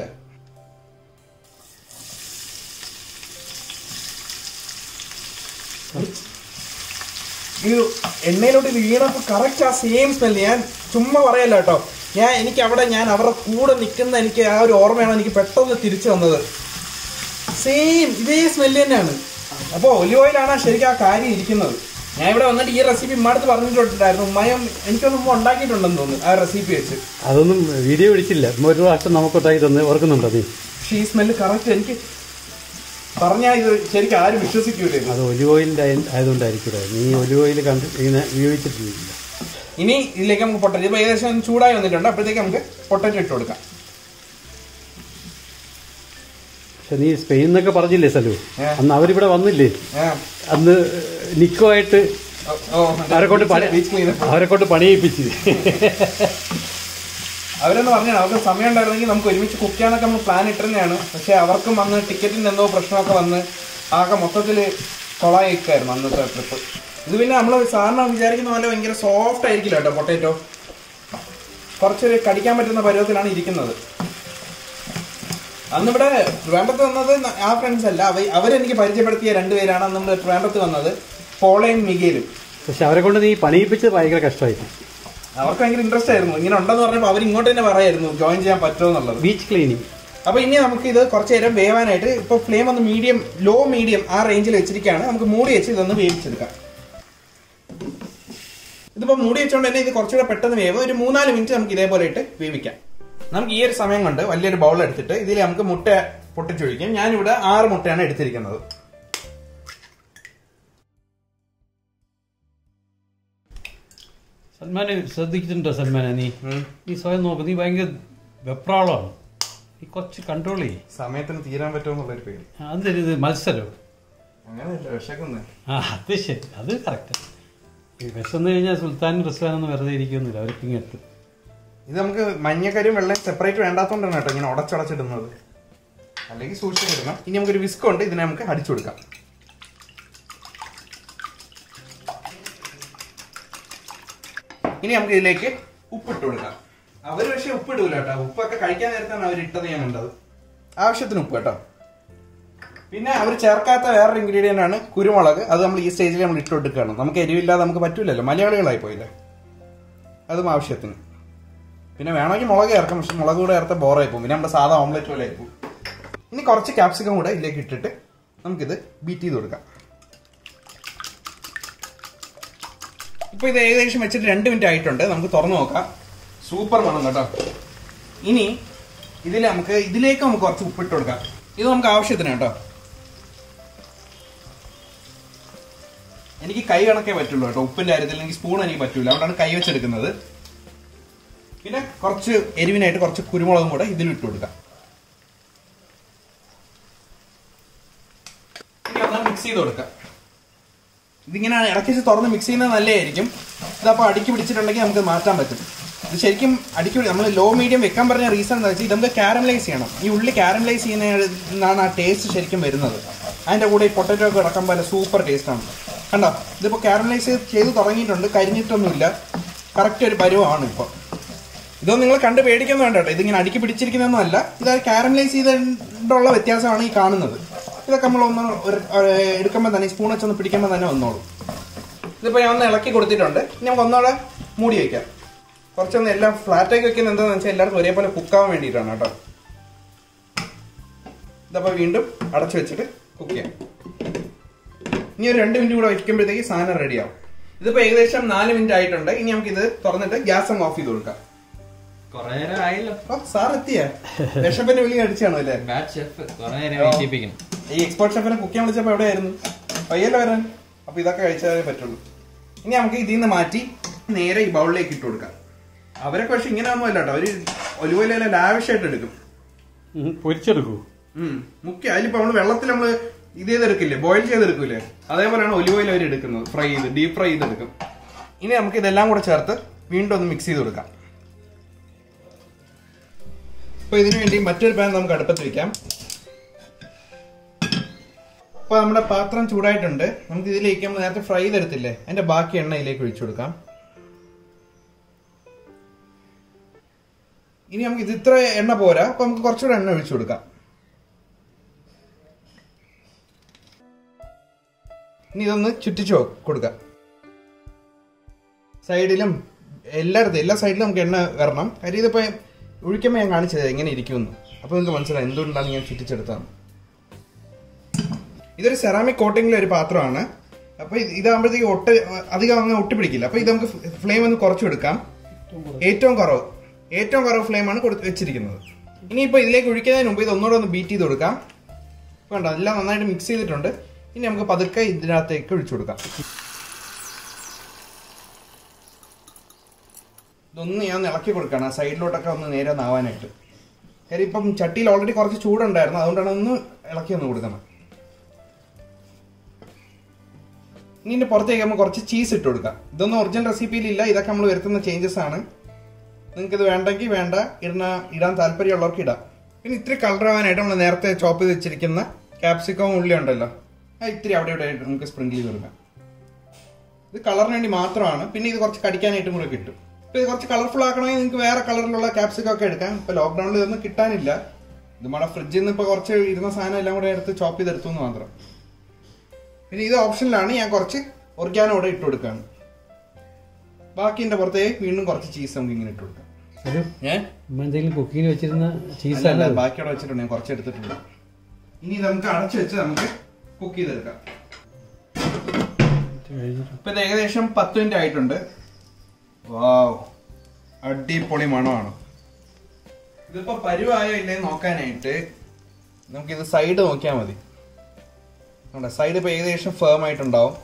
[SPEAKER 1] ഇത് എണ്ണയിലോട്ട് വീണപ്പോ കറക്റ്റ് ആ സെയിം സ്മെല്ല് ഞാൻ ചുമ്മാ പറയല്ല കേട്ടോ ഞാൻ എനിക്ക് അവിടെ ഞാൻ അവരുടെ കൂടെ നിൽക്കുന്ന എനിക്ക് ആ ഒരു ഓർമ്മയാണ് എനിക്ക് പെട്ടെന്ന് തിരിച്ചു വന്നത് സെയിം ഇതേ സ്മെല്ല് തന്നെയാണ് അപ്പോൾ ഒലിവ് ഓയിലാണ് ശരിക്കും ആ കാര്യം ഇരിക്കുന്നത് ഞാൻ ഇവിടെ വന്നിട്ട് ഈ റെസിപ്പി ഉമ്മടുത്ത് പറഞ്ഞിട്ടുണ്ടായിരുന്നു ഉമ്മയും എനിക്കൊന്നും ഉമ്മ ഉണ്ടാക്കിയിട്ടുണ്ടെന്ന് തോന്നുന്നു ആ റെസിപ്പി വെച്ച്
[SPEAKER 3] അതൊന്നും വീഡിയോ പിടിച്ചില്ല ഉമ്മ ഒരു പ്രാവശ്യം നമുക്ക് ഉണ്ടാക്കി തന്നെ ഓർക്കുന്നുണ്ടോ നീ
[SPEAKER 1] പക്ഷേ ഈ സ്മെല്ല് കറക്റ്റ് എനിക്ക് പറഞ്ഞാൽ ഇത് ശരിക്കും ആരും വിശ്വസിക്കൂലേ ഇത്.
[SPEAKER 3] അത് ഒലിവ് ഓയിലിന്റെ ആയതുകൊണ്ടായിരിക്കില്ല നീ ഒലിവ് ഓയിൽ കണ്ട് ഇങ്ങനെ ഉപയോഗിച്ചിട്ടില്ല
[SPEAKER 1] ഇനി ഇതിലേക്ക് നമുക്ക് പൊട്ടറ്റോ ഇപ്പൊ ഏകദേശം ചൂടായി വന്നിട്ടുണ്ട് അപ്പോഴത്തേക്ക് നമുക്ക് പൊട്ടറ്റോ ഇട്ട് കൊടുക്കാം
[SPEAKER 3] പക്ഷെ നീ സ്പെയിൻ എന്നൊക്കെ പറഞ്ഞില്ലേ സലു
[SPEAKER 1] ഏ.
[SPEAKER 3] അന്ന് അവരിവിടെ വന്നില്ലേ
[SPEAKER 1] ആ.
[SPEAKER 3] അന്ന് നിക്കോ ആയിട്ട്
[SPEAKER 1] ഓ, ഓ,
[SPEAKER 3] അവരെ കൊണ്ട് പണി
[SPEAKER 1] ബീച്ച് ക്ലീനർ
[SPEAKER 3] അവരെ കൊണ്ട് പണിയിപ്പിച്ച്
[SPEAKER 1] അവരെന്ന് പറഞ്ഞാൽ അവർക്ക് സമയം ഉണ്ടായിരുന്നെങ്കിൽ നമുക്ക് ഒരുമിച്ച് കുക്ക് ചെയ്യാനൊക്കെ നമ്മൾ പ്ലാൻ ഇട്ടിരുന്നതാണ് പക്ഷെ അവർക്കും വന്ന് ടിക്കറ്റിന് എന്തോ പ്രശ്നമൊക്കെ വന്ന് ആകെ മൊത്തത്തിൽ കൊളായിക്കായിരുന്നു അന്നത്തെ ട്രിപ്പ് ഇത് പിന്നെ നമ്മൾ സാധാരണ വിചാരിക്കുന്ന പോലെ ഭയങ്കര സോഫ്റ്റ് ആയിരിക്കില്ല കേട്ടോ പൊട്ടേറ്റോ കുറച്ചൊരു കടിക്കാൻ പറ്റുന്ന പരുവത്തിലാണ് ഇരിക്കുന്നത് അന്നിവിടെ ട്രിവാൻഡ്രത്ത് വന്നത് ന- ആ ഫ്രണ്ട്സ് അല്ല അവ അവരെനിക്ക് പരിചയപ്പെടുത്തിയ രണ്ടുപേരാണ് അന്ന് നമ്മുടെ ട്രിവാൻഡ്രത്ത് വന്നത് പോളയും മികയിലും
[SPEAKER 3] പക്ഷെ അവരെ കൊണ്ട് നീ പണിയിപ്പിച്ചത് ഭയങ്കര കഷ്ടമായി
[SPEAKER 1] അവർക്ക് ഭയങ്കര ഇൻട്രസ്റ്റ് ആയിരുന്നു ഇങ്ങനെ ഉണ്ടെന്ന് പറഞ്ഞപ്പോൾ അവർ ഇങ്ങോട്ട് തന്നെ പറയായിരുന്നു ജോയിൻ ചെയ്യാൻ പറ്റുമോ എന്നുള്ളത്
[SPEAKER 3] ബീച്ച് ക്ലീനിങ്
[SPEAKER 1] അപ്പൊ ഇനി നമുക്ക് ഇത് കുറച്ച് നേരം വേവാനായിട്ട് ഇപ്പൊ ഫ്ലെയിം ഒന്ന് മീഡിയം ലോ മീഡിയം ആ റേഞ്ചിൽ വെച്ചിരിക്കുകയാണ് നമുക്ക് മൂടി വെച്ച് ഇതൊന്ന് വേവിച്ചെടുക്കാം ഇതിപ്പോ മൂടി വെച്ചോണ്ട് തന്നെ ഇത് കുറച്ചുകൂടെ പെട്ടെന്ന് വേവ് ഒരു മൂന്നാല് മിനിറ്റ് നമുക്ക് ഇതേപോലെ ഇട്ട് വേവിക്കാം നമുക്ക് ഈ ഒരു സമയം കൊണ്ട് വലിയൊരു ബൗൾ എടുത്തിട്ട് ഇതിൽ നമുക്ക് മുട്ട പൊട്ടിച്ചൊഴിക്കും ഞാനിവിടെ ആറ് മുട്ടയാണ് എടുത്തിരിക്കുന്നത്
[SPEAKER 3] സൽമാനെ ശ്രദ്ധിച്ചിട്ടുണ്ടോ സൽമാനെ നീ നീ സ്വയം നോക്ക് നീ ഭയങ്കര വെപ്രാളമാണ് നീ കുറച്ച് കൺട്രോൾ ചെയ്യ്
[SPEAKER 1] സമയത്തിന് തീരാൻ പറ്റുമോ എന്നുള്ളൊരു പേടി
[SPEAKER 3] അതെന്തൊരു ഇത് മത്സരം
[SPEAKER 1] അങ്ങനെയല്ല വിശക്കുന്നത്
[SPEAKER 3] ആ അത് ശരി അത് കറക്റ്റ് ഈ വിശന്ന് കഴിഞ്ഞാൽ സുൽത്താനും റിസ്വാനൊന്നും വെറുതെ ഇരിക്കുന്നില്ല അവർക്ക് ഇങ്ങെത്തും
[SPEAKER 1] ഇത് നമുക്ക് മഞ്ഞക്കരും വെള്ളം സെപ്പറേറ്റ് വേണ്ടാത്തോണ്ടാണ് കേട്ടോ ഇങ്ങനെ ഉടച്ചുടച്ചിടുന്നത് അല്ലെങ്കിൽ സൂക്ഷിച്ചിടണം ഇനി നമുക്കൊരു വിസ്ക് ഉണ്ട് ഇതിനെ നമുക്ക് അടിച്ചു കൊടുക്കാം ഇനി നമുക്ക് ഇതിലേക്ക് ഉപ്പിട്ട് കൊടുക്കാം അവർ പക്ഷേ ഉപ്പിടൂല കേട്ടോ ഉപ്പൊക്കെ കഴിക്കാൻ നേരത്താണ് അവർ ഇട്ടത് ഞാൻ കണ്ടത് ആവശ്യത്തിന് ഉപ്പ് കേട്ടോ പിന്നെ അവർ ചേർക്കാത്ത വേറൊരു ഇൻഗ്രീഡിയന്റ് ആണ് കുരുമുളക് അത് നമ്മൾ ഈ സ്റ്റേജിൽ നമ്മൾ ഇട്ട് കൊടുക്കുകയാണ് നമുക്ക് എരിവില്ലാതെ നമുക്ക് പറ്റൂലല്ലോ മലയാളികളായി പോയില്ലേ അതും ആവശ്യത്തിന് പിന്നെ വേണമെങ്കിൽ മുളക് ചേർക്കാം പക്ഷെ മുളക് കൂടെ ചേർത്ത ബോറായി പോകും പിന്നെ നമ്മുടെ സാധാ ഓംലെറ്റ് പോലെ ആയി പോകും ഇനി കുറച്ച് ക്യാപ്സിക്കം കൂടെ ഇതിലേക്ക് ഇട്ടിട്ട് നമുക്കിത് ബീറ്റ് ചെയ്ത് കൊടുക്കാം ഇപ്പൊ ഇത് ഏകദേശം വെച്ചിട്ട് രണ്ട് മിനിറ്റ് ആയിട്ടുണ്ട് നമുക്ക് തുറന്നു നോക്കാം സൂപ്പർ മണം കേട്ടോ ഇനി ഇതിൽ നമുക്ക് ഇതിലേക്ക് നമുക്ക് കുറച്ച് ഉപ്പിട്ട് കൊടുക്കാം ഇത് നമുക്ക് ആവശ്യത്തിന് കേട്ടോ എനിക്ക് കൈ കണക്കേ പറ്റുള്ളൂ കേട്ടോ ഉപ്പിന്റെ കാര്യത്തിൽ എനിക്ക് സ്പൂൺ എനിക്ക് പറ്റൂല അതുകൊണ്ടാണ് കൈ വെച്ചെടുക്കുന്നത് പിന്നെ കുറച്ച് എരിവിനായിട്ട് കുറച്ച് കുരുമുളകും കൂടെ ഇതിൽ ഇട്ട് കൊടുക്കാം ഇനി ഒന്ന് മിക്സ് ചെയ്ത് കൊടുക്കാം ഇതിങ്ങനെ ഇടയ്ക്ക് വെച്ച് തുറന്ന് മിക്സ് ചെയ്യുന്നത് നല്ലതായിരിക്കും ഇതപ്പോൾ അടുക്കി പിടിച്ചിട്ടുണ്ടെങ്കിൽ നമുക്ക് മാറ്റാൻ പറ്റും ഇത് ശരിക്കും അടുക്കി പിടി- നമ്മൾ ലോ മീഡിയം വെക്കാൻ പറഞ്ഞ റീസൺ എന്താ വെച്ചാൽ ഇത് നമുക്ക് കാരമലൈസ് ചെയ്യണം ഈ ഉള്ളി കാരമലൈസ് ചെയ്യുന്നതാണ് ആ ടേസ്റ്റ് ശരിക്കും വരുന്നത് അതിൻ്റെ കൂടെ ഈ പൊട്ടറ്റോ ഒക്കെ ഇടക്കാൻ പോലെ സൂപ്പർ ടേസ്റ്റാണ് കണ്ടോ ഇതിപ്പോൾ കാരമലൈസ് ചെയ്ത് തുടങ്ങിയിട്ടുണ്ട് കരിഞ്ഞിട്ടൊന്നുമില്ല കറക്റ്റ് ഒരു പരുവമാണ് ഇപ്പോൾ ഇതൊന്നും നിങ്ങൾ കണ്ട് പേടിക്കൊന്നും വേണ്ട കേട്ടോ ഇതിങ്ങനെ അടുക്കി പിടിച്ചിരിക്കുന്നതൊന്നും അല്ല ഇത് കാരമലൈസ് ചെയ്തിട്ടുള്ള വ്യത്യാസമാണ് ഈ കാണുന്നത് ഇതൊക്കെ നമ്മൾ ഒന്ന് ഒരു- ഒരു എടുക്കുമ്പോൾ തന്നെ സ്പൂൺ വെച്ചൊന്ന് പിടിക്കുമ്പോൾ തന്നെ വന്നോളൂ ഇതിപ്പോൾ ഞാൻ ഒന്ന് ഇളക്കി കൊടുത്തിട്ടുണ്ട് ഇനി നമുക്ക് ഒന്നുകൂടെ മൂടി വയ്ക്കാം കുറച്ചൊന്ന് എല്ലാം ഫ്ലാറ്റാക്കി വെക്കുന്നത് എന്താണെന്ന് വെച്ചാൽ എല്ലാവർക്കും ഒരേപോലെ കുക്കാവാൻ വേണ്ടിയിട്ടാണ് കേട്ടോ ഇതപ്പോൾ വീണ്ടും അടച്ചു വെച്ചിട്ട് കുക്ക് ചെയ്യാം ഇനി ഒരു രണ്ട് മിനിറ്റ് കൂടെ വയ്ക്കുമ്പോഴത്തേക്ക് സാധനം റെഡിയാവും ഇതിപ്പോൾ ഏകദേശം നാല് മിനിറ്റ് ആയിട്ടുണ്ട് ഇനി നമുക്ക് ഇത് തുറന്നിട്ട് ഗ്യാസ് അങ്ങ് ഓഫ് ചെയ്ത് കൊടുക്കാം
[SPEAKER 5] കൊറേ നേരം ആയല്ലോ
[SPEAKER 1] ഓ സാർ എത്തിയ വിശപ്പിന്റെ വിളി അടിച്ചാണോ അല്ലേ
[SPEAKER 5] ബാറ്റ് ഷെഫ് കൊറേ നേരം വെയിറ്റ് ചെയ്യിപ്പിക്കണം
[SPEAKER 1] ഈ എക്സ്പോർട്ട് ഷെഫിനെ കുക്ക് ചെയ്യാൻ വിളിച്ചപ്പോ എവിടെയായിരുന്നു പയ്യല്ലോ വരാൻ അപ്പൊ ഇതൊക്കെ കഴിച്ചാലേ പറ്റുള്ളൂ ഇനി നമുക്ക് ഇതിൽ നിന്ന് മാറ്റി നേരെ ഈ ബൗളിലേക്ക് ഇട്ട് കൊടുക്കാം അവരൊക്കെ പക്ഷെ ഇങ്ങനെ ഒന്നും അല്ല കേട്ടോ അവര് ഒലിവല ലാവിഷായിട്ട് എടുക്കും
[SPEAKER 3] ഉം, പൊരിച്ചെടുക്കൂ
[SPEAKER 1] ഉം. മുഖ്യ അതിലിപ്പോ നമ്മള് വെള്ളത്തിൽ നമ്മള് ഇത് ചെയ്തെടുക്കില്ലേ ബോയിൽ ചെയ്തെടുക്കൂലേ അതേപോലെയാണ് ഒലിവ് ഓയിൽ അവർ എടുക്കുന്നത് ഫ്രൈ ചെയ്ത് ഡീപ് ഫ്രൈ ചെയ്തെടുക്കും ഇനി നമുക്ക് ഇതെല്ലാം കൂടെ ചേർത്ത് വീണ്ടും ഒന്ന് മിക്സ് ചെയ്ത് കൊടുക്കാം അപ്പൊ ഇതിനു വേണ്ടി മറ്റൊരു പാൻ നമുക്ക് അടുപ്പത്ത് വെക്കാം അപ്പൊ നമ്മുടെ പാത്രം ചൂടായിട്ടുണ്ട് നമുക്ക് ഇതിലേക്ക് നമ്മൾ നേരത്തെ ഫ്രൈ ചെയ്തെടുത്തില്ലേ അതിന്റെ ബാക്കി എണ്ണ ഇതിലേക്ക് ഒഴിച്ചു കൊടുക്കാം ഇനി നമുക്ക് ഇത് ഇത്ര എണ്ണ പോരാ അപ്പൊ നമുക്ക് കുറച്ചുകൂടെ എണ്ണ ഒഴിച്ചു കൊടുക്കാം ഇനി ഇതൊന്ന് ചുറ്റിച്ചു കൊടുക്കാം സൈഡിലും എല്ലായിടത്തും എല്ലാ സൈഡിലും നമുക്ക് എണ്ണ വരണം കാര്യം ഇതിപ്പോ ഒഴിക്കുമ്പോൾ ഞാൻ കാണിച്ചത് എങ്ങനെ ഇരിക്കുമെന്ന് അപ്പൊ നിങ്ങൾക്ക് മനസ്സിലായി എന്തുകൊണ്ടാണ് ഞാൻ ചുറ്റിച്ചെടുത്തത് ഇതൊരു സെറാമിക് കോട്ടിങ്ങിലെ ഒരു പാത്രമാണ് അപ്പൊ ഇത് ഇതാകുമ്പോഴത്തേക്ക് ഒട്ട അധികം അങ്ങ് ഒട്ടിപ്പിടിക്കില്ല അപ്പൊ ഇത് നമുക്ക് ഫ്ലെയിം ഒന്ന് കുറച്ചു കൊടുക്കാം ഏറ്റവും കുറവ് ഏറ്റവും കുറവ് ഫ്ലെയിമാണ് കൊടുത്ത് വെച്ചിരിക്കുന്നത് ഇനിയിപ്പോ ഇതിലേക്ക് ഒഴിക്കുന്നതിന് മുമ്പ് ഇത് ഒന്നുകൂടെ ഒന്ന് ബീറ്റ് ചെയ്ത് കൊടുക്കാം വേണ്ട എല്ലാം നന്നായിട്ട് മിക്സ് ചെയ്തിട്ടുണ്ട് ഇനി നമുക്ക് പതുക്കെ ഇതിനകത്തേക്ക് ഒഴിച്ചു കൊടുക്കാം ഇതൊന്ന് ഞാൻ ഇളക്കി കൊടുക്കണം ആ സൈഡിലോട്ടൊക്കെ ഒന്ന് നേരെ നാവാനായിട്ട് കാര്യം ഇപ്പം ചട്ടിയിൽ ഓൾറെഡി കുറച്ച് ചൂടുണ്ടായിരുന്നു അതുകൊണ്ടാണ് ഒന്ന് ഇളക്കി ഒന്ന് കൊടുക്കണം ഇനി ഇതിന്റെ പുറത്തേക്ക് നമ്മൾ കുറച്ച് ചീസ് ഇട്ട് കൊടുക്കാം ഇതൊന്നും ഒറിജിനൽ റെസിപ്പിയിൽ ഇല്ല ഇതൊക്കെ നമ്മൾ വരുത്തുന്ന ചേഞ്ചസ് ആണ് നിങ്ങൾക്ക് ഇത് വേണ്ടെങ്കിൽ വേണ്ട ഇടണ ഇടാൻ താല്പര്യമുള്ളവർക്ക് ഇടാം പിന്നെ ഇത്തിരി കളർ ആവാനായിട്ട് നമ്മൾ നേരത്തെ ചോപ്പ് ചെയ്ത് വെച്ചിരിക്കുന്ന ക്യാപ്സിക്കവും ഉള്ളി ഉണ്ടല്ലോ അത് ഇത്തിരി അവിടെ ഇവിടെ ആയിട്ട് നമുക്ക് സ്പ്രിങ്കിൾ ചെയ്ത് കൊടുക്കാം ഇത് കളറിന് വേണ്ടി മാത്രമാണ് പിന്നെ ഇത് കുറച്ച് കടിക്കാനായിട്ടും കൂടെ കിട്ടും ഇപ്പൊ ഇത് കുറച്ച് കളർഫുൾ ആക്കണമെങ്കിൽ നിങ്ങൾക്ക് വേറെ കളറിലുള്ള ക്യാപ്സിക്കം ഒക്കെ എടുക്കാം ഇപ്പൊ ലോക്ക്ഡൌണിൽ ഇതൊന്നും കിട്ടാനില്ല ഇത് നമ്മുടെ ഫ്രിഡ്ജിൽ നിന്ന് ഇപ്പൊ കുറച്ച് ഇരുന്ന സാധനം എല്ലാം കൂടെ എടുത്ത് ചോപ്പ് ചെയ്തെടുത്തു എന്ന് മാത്രം പിന്നെ ഇത് ഓപ്ഷനിലാണ് ഞാൻ കുറച്ച് ഒർഗാനോ കൂടെ ഇട്ട് കൊടുക്കാണ് ബാക്കിന്റെ പുറത്തേക്ക് വീണ്ടും കുറച്ച് ചീസ് നമുക്ക് ഇങ്ങനെ ഇട്ട് കൊടുക്കാം
[SPEAKER 3] ഒരു
[SPEAKER 1] ഏഹ്
[SPEAKER 3] ഉമ്മ എന്തെങ്കിലും കുക്കിങ്ങിന് വെച്ചിരുന്ന
[SPEAKER 1] അല്ല,
[SPEAKER 3] ചീസാണ്
[SPEAKER 1] അല്ല, ബാക്കിയോടെ വെച്ചിട്ടുണ്ട് ഞാൻ കുറച്ച് എടുത്തിട്ടുണ്ട് ഇനി ഇത് നമുക്ക് അടച്ചു വെച്ച് നമുക്ക് കുക്ക് ചെയ്തെടുക്കാം ഇപ്പൊ ഇത് ഏകദേശം പത്ത് മിനിറ്റ് ആയിട്ടുണ്ട് വാവ് അടിപൊളി മണമാണ് ഇതിപ്പോ പരുവായോ ഇല്ലേ നോക്കാനായിട്ട് നമുക്കിത് സൈഡ് നോക്കിയാൽ മതി സൈഡ് ഇപ്പൊ ഏകദേശം ഫേം ആയിട്ടുണ്ടാവും